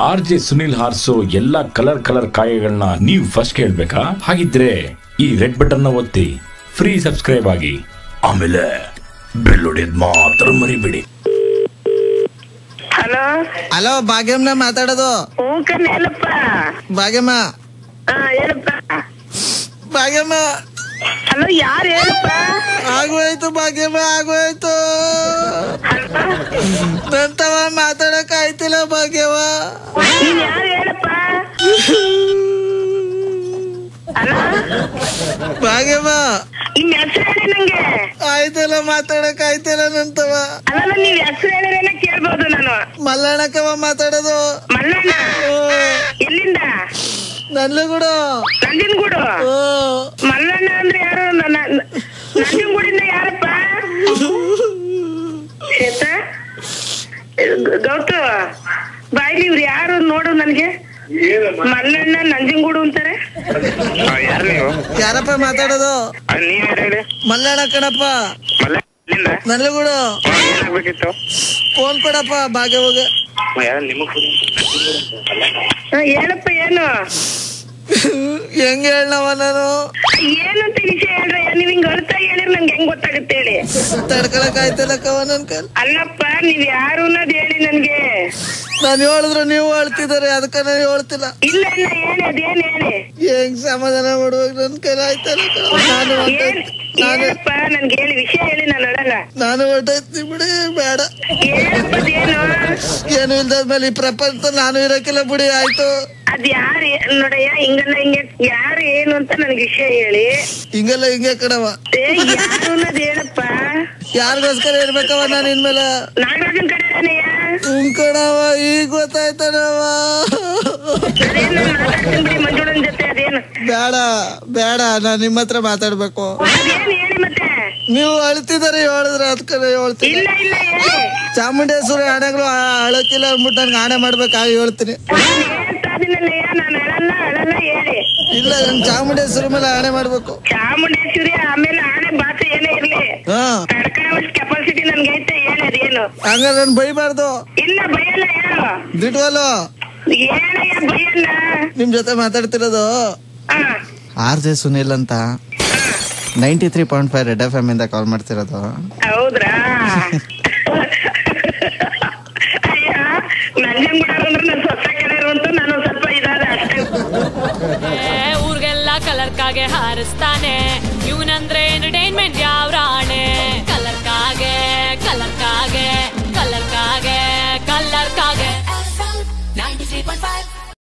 R J Sunil ಹಾರ್ಸೋ ಎಲ್ಲಾ colour colour ಕಾಯಗಳನ್ನ ನೀವು first ಕೇಳ್ಬೇಕಾ ಹಾಗಿದ್ರೆ ಈ ರೆಡ್ ಬಟನ್ ನ ಒತ್ತಿ ಫ್ರೀ ಸಬ್ಸ್ಕ್ರೈಬ್ ಆಗಿ ಆಮೇಲೆ ಬೆಲ್ ಹೊಡೆಯೋದ್ ಮಾತ್ರ ಮರಿಬೇಡಿ ಹಲೋ ಹಲೋ ಭಾಗ್ಯಮ್ನ ಮಾತಾಡೋದು ಹ್ಞೂ ಕಣ್ ಹೇಳಪ್ಪ ಭಾಗ್ಯಮ್ಮ ಹಾ ಹೇಳಪ್ಪ ಭಾಗ್ಯಮ್ಮ ಹಲೋ ಯಾರು ಹೇಳಪ್ಪ ಆಗೋಯ್ತು ಭಾಗ್ಯಮ್ಮ ಆಗೋಯ್ತು ನನ್ ತವ ಮಾತಾಡಕ್ ಆಯ್ತಿಲ್ಲ ಭಾಗ್ಯವ ನೀನ್ ಯಾರು ಹೇಳಪ್ಪ ಹಲೋ ಭಾಗ್ಯಮ್ಮ ನಿಮ್ ಹೆಸರು ಹೇಳಿ ನಂಗೆ ಆಯ್ತಲ್ಲ ಮಾತಾಡಕ್ ಆಯ್ತಿಲ್ಲ ನನ್ ತವ ಅಲ್ಲ ನೀವ್ ಹೆಸರು ಹೇಳಿದ್ರೆ ಕೇಳ್ಬೋದು ನಾನು ಮಲ್ಲಣ್ಣಕ್ಕವ ಮಾತಾಡೋದು ಮಲ್ಲಣ್ಣ ಓ, ಎಲ್ಲಿಂದ ನನ್ಲುಗುಡು ನಂಜನಗೂಡು ಓ ಮಲ್ಲಣ್ಣ ಅಂದ್ರೆ ಯಾರು ನನ್ನ- ನಂಜನಗೂಡಿಂದ ಯಾರಪ್ಪ ಶ್ವೇತ ಗೌತು ಬಾಯ್ಲಿ ಇವ್ರು ಯಾರು ನೋಡು ನನಗೆ ಮಲ್ಲಣ್ಣ ನಂಜನಗೂಡು ಅಂತಾರೆ ಯಾರು ನೀವು ಯಾರಪ್ಪ ಮಾತಾಡೋದು ಆ, ನೀವ್ ಯಾರು ಹೇಳಿ ಮಲ್ಲಣ್ಣ ಕಣಪ್ಪ ಮಲ್ಲ ಇಲ್ಲಿಂದ ನನ್ಲುಗುಡು ಹಾ, ಏನಾಗ್ಬೇಕಿತ್ತು ಫೋನ್ ಕೊಡಪ್ಪ ಭಾಗ್ಯವಾಗ ಯಾರು ನಿಮಗ್ ಹ, ಹೇಳಪ್ಪ ಏನು ಹೆಂಗ್ ಹೇಳವ ನಾನು ಏನು ಅಂತ ವಿಷಯ ಹೇಳ್ರಿ ನೀವ್ ಹಿಂಗ್ ಅಳ್ತಾ ಹೇಳಿದ್ರೆ ನಂಗೆ ಹೆಂಗ್ ಗೊತ್ತಾಗುತ್ತೆ ಹೇಳಿ ತಡ್ಕೊಳಕ್ ಆಯ್ತಿಲ್ಲ ಕವ ನನ್ ಕೈಲಿ ಅಲ್ಲಪ್ಪ ನೀವ್ ಯಾರು ಅನ್ನೋದು ಹೇಳಿ ನನ್ಗೆ ನಾನು ಹೇಳಿದ್ರು ನೀವು ಹೇಳ್ತಿದ್ದಾರೆ ಅದಕ್ಕ ನಾನು ಹೇಳ್ತಿಲ್ಲ ಇಲ್ಲ ಇಲ್ಲ ಹೇಳಿ ಅದೇನ್ ಹೇಳಿ ಹೆಂಗ್ ಸಮಾಧಾನ ಮಾಡುವಾಗ ನನ್ ಕೈಲಿ ಆಯ್ತಲ್ಲ ಕಣವ್ವ. ನಾನು ಏನ್ ಹೊರ್ಟೋಯ್ತು. ನಾನು ಏನಪ್ಪ ನನ್ಗೆ ಹೇಳಿ ವಿಷಯ ಹೇಳಿ ನಾನು ಅಳಲ್ಲ ನಾನು ಹೊರ್ಟೋಯ್ತೀನಿ ಬಿಡಿ ಬೇಡ ಏನಪ್ಪ ಅದೇನು ಏನು ಇಲ್ದಾದ್ಮೇಲೆ ಈ ಪ್ರಪಂಚ ನಾನು ಇರಕ್ಕಿಲ್ಲ ಬಿಡಿ ಆಯ್ತು ಅದ್ ಯಾರು ನೋಡಯ್ಯ ಹಿಂಗಲ್ಲ ಹಿಂಗೆ ಯಾರು ಏನು ಅಂತ ನನ್ಗೆ ವಿಷಯ ಹೇಳಿ ಹಿಂಗೆಲ್ಲ ಹಿಂಗೆ ಕಣವ ಏ ಯಾರು ಅನ್ನೋದು ಹೇಳಪ್ಪ ಯಾರಿಗೋಸ್ಕರ ಇರ್ಬೇಕವ ನಾನು ಇನ್ಮೇಲೆ ನಾಗರಾಜನ್ ಕಡೆ ಏನಯ್ಯ ಹ್ಮ್ ಕಣವ ಈಗ ಗೊತ್ತಾಯ್ತನವ ಅದೇನ್ ನಾನ್ ಮಾತಾಡ್ತೀನಿ ಬಿಡಿ ಮಂಜುಳನ್ ಜೊತೆ ಅದೇನು ಬೇಡ ಬೇಡ ನಾನು ನಿಮ್ಮ ಹತ್ರ ಮಾತಾಡ್ಬೇಕು ಅದೇನ್ ಹೇಳಿ ಮತ್ತೆ ನೀವು ಅಳ್ತಿದಾರೆ ಹೇಳಿದ್ರೆ ಅದಕ್ಕೆ ಹೇಳ್ತೀನಿ ಇಲ್ಲ ಇಲ್ಲ ಹೇಳಿ ಚಾಮುಂಡೇಶ್ವರಿ ಹಣಗಳು ಅಳಕ್ಕಿಲ್ಲ ಅಂದ್ಬಿಟ್ಟು ನನ್ಗೆ ಆಣೆ ಮಾಡ್ಬೇಕಾಗಿ ಹೇಳ್ತೀನಿ ನಾನ್ ಹೇಳ್ತಾ ಇದೀನಲ್ಲಯ್ಯ ನಾನು ಅಳಲ್ಲ ಅಳಲ್ಲ ಹೇಳಿ ಇಲ್ಲ ನನ್ ಚಾಮುಂಡೇಶ್ವರಿ ಮೇಲೆ ಆಣೆ ಮಾಡ್ಬೇಕು ಚಾಮುಂಡೇಶ್ವರಿ ಆಮೇಲೆ ಆನೆ ಭಾಷೆ ಏನೇ ಇರ್ಲಿ ಹಾ ತಡ್ಕೊಳ್ಳೋಷ್ಟು ಕೆಪಾಸಿಟಿ ನನ್ಗೆ ಐತೆ ಹೇಳಿ ಅದೇನು ಹಂಗಾರೆ ನನ್ ಬೈಬಾರ್ದು ಇಲ್ಲ ಭಯಲ್ಲ ಯಾರು ದಿಟ್ವಲ್ಲು ಏನಯ್ಯ ಭಯಲ್ಲ ನಿಮ್ ಜೊತೆ ಮಾತಾಡ್ತಿರೋದು ಹಾ ಆರ್ ಜೆ ಸುನಿಲ್ ಅಂತ ninety three point five Red F M ಇಂದ ಕಾಲ್ ಮಾಡ್ತಿರೋದು ಹೌದ್ರಾ ಅಯ್ಯ ನಂಜನಗೂಡವ್ರು ಅಂದ್ರೆ ನನ್ ಸ್ವಚ್ಛ ಕೆಳರು ಅಂತ ನಾನು ಸ್ವಲ್ಪ ಇದಾದ ಅಷ್ಟೇ ಏ, ಊರ್ಗೆಲ್ಲ ಕಲರ್ ಕಾಗೆ ಹಾರಿಸ್ತಾನೆ ಇವನಂದ್ರೆ ಎಂಟರ್ಟೈನ್ಮೆಂಟ್ ಯಾವ ರಾಣೆ ಕಲರ್ ಕಾಗೆ ಕಲರ್ ಕಾಗೆ ಕಲರ್ ಕಾಗೆ ಕಲರ್ ಕಾಗೆ 93.5